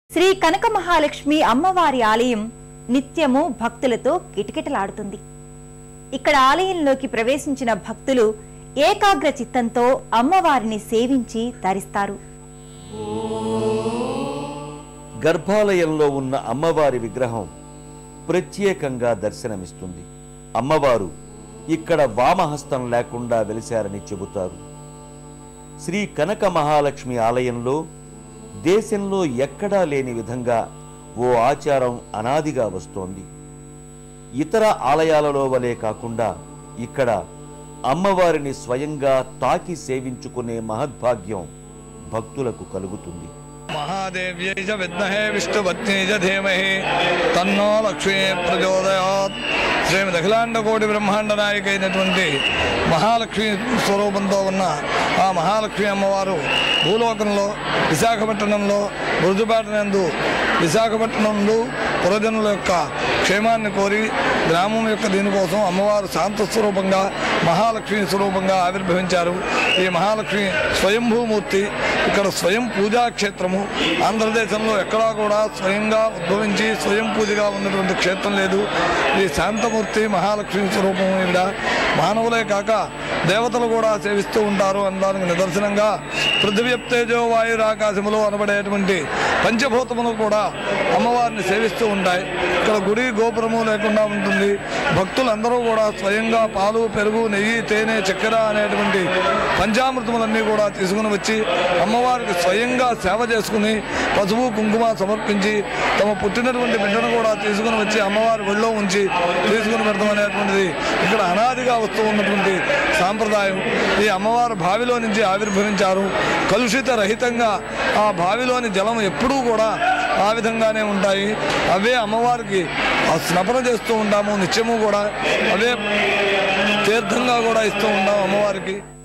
శ్రీ కనక మహాలక్ష్మి అమ్మవారి ఆలయం నిత్యము భక్తులతో కిటకిటలాడుతుంది ఇక్కడ ఆలయంలోకి ప్రవేశించిన భక్తులు ఏకాగ్ర చిత్తంతో అమ్మవారిని సేవించి తరిస్తారు గర్భాలయంలో ఉన్న అమ్మవారి విగ్రహం ప్రత్యేకంగా దర్శనమిస్తుంది అమ్మవారు ఇక్కడ వామహస్తం లేకుండా వెలిశారని చెబుతారు శ్రీ కనక మహాలక్ష్మి ఆలయంలో దేశంలో ఎక్కడా లేని విధంగా ఓ ఆచారం అనాదిగా వస్తోంది ఇతర ఆలయాలలో వలె కాకుండా ఇక్కడ అమ్మవారిని స్వయంగా తాకి సేవించుకునే మహద్భాగ్యం భక్తులకు కలుగుతుంది మహాదేవ్యై చ విద్మహే విష్ణుపత్ని చ ధీమహి తన్నో లక్ష్మీ ప్రచోదయాత్ శ్రీమద్ అఖిలాండ కోటి బ్రహ్మాండ నాయక అయినటువంటి మహాలక్ష్మి స్వరూపంతో ఉన్న ఆ మహాలక్ష్మి అమ్మవారు భూలోకంలో విశాఖపట్నంలో బురుజుపేట నందు విశాఖపట్నంలో పురజనుల యొక్క క్షేమాన్ని కోరి గ్రామం యొక్క దీనికోసం అమ్మవారు శాంత స్వరూపంగా మహాలక్ష్మి స్వరూపంగా ఆవిర్భవించారు ఈ మహాలక్ష్మి స్వయంభూమూర్తి ఇక్కడ స్వయం పూజా క్షేత్రము ఆంధ్రదేశంలో ఎక్కడా కూడా స్వయంగా ఉద్భవించి స్వయం పూజగా ఉన్నటువంటి క్షేత్రం లేదు ఈ శాంతమూర్తి మహాలక్ష్మి స్వరూపం ఇక్కడ మానవులే కాక దేవతలు కూడా సేవిస్తూ ఉంటారు అనడానికి నిదర్శనంగా పృథివ్యప్తేజో వాయురాకాశములు అనబడేటువంటి పంచభూతములు కూడా అమ్మవారిని సేవిస్తూ ఉంటాయి ఇక్కడ గుడి గోపురము లేకుండా ఉంటుంది భక్తులందరూ కూడా స్వయంగా పాలు పెరుగు నెయ్యి తేనె చక్కెర అనేటువంటి పంచామృతములన్నీ కూడా తీసుకుని వచ్చి అమ్మవారికి స్వయంగా సేవ చేసుకుని పసుపు కుంకుమ సమర్పించి తమ పుట్టినటువంటి బిడ్డను కూడా తీసుకుని వచ్చి అమ్మవారి ఒళ్ళో ఉంచి తీసుకుని పెడతాం అనేటువంటిది ఇక్కడ అనాదిగా వస్తూ ఉన్నటువంటి సాంప్రదాయం ఈ అమ్మవారు బావిలో నుంచి ఆవిర్భవించారు కలుషిత రహితంగా ఆ బావిలోని జలం ఎప్పుడూ కూడా ఆ విధంగానే ఉంటాయి అవే అమ్మవారికి ఆ స్నపన చేస్తూ ఉంటాము నిత్యము కూడా అవే తీర్థంగా కూడా ఇస్తూ ఉంటాం అమ్మవారికి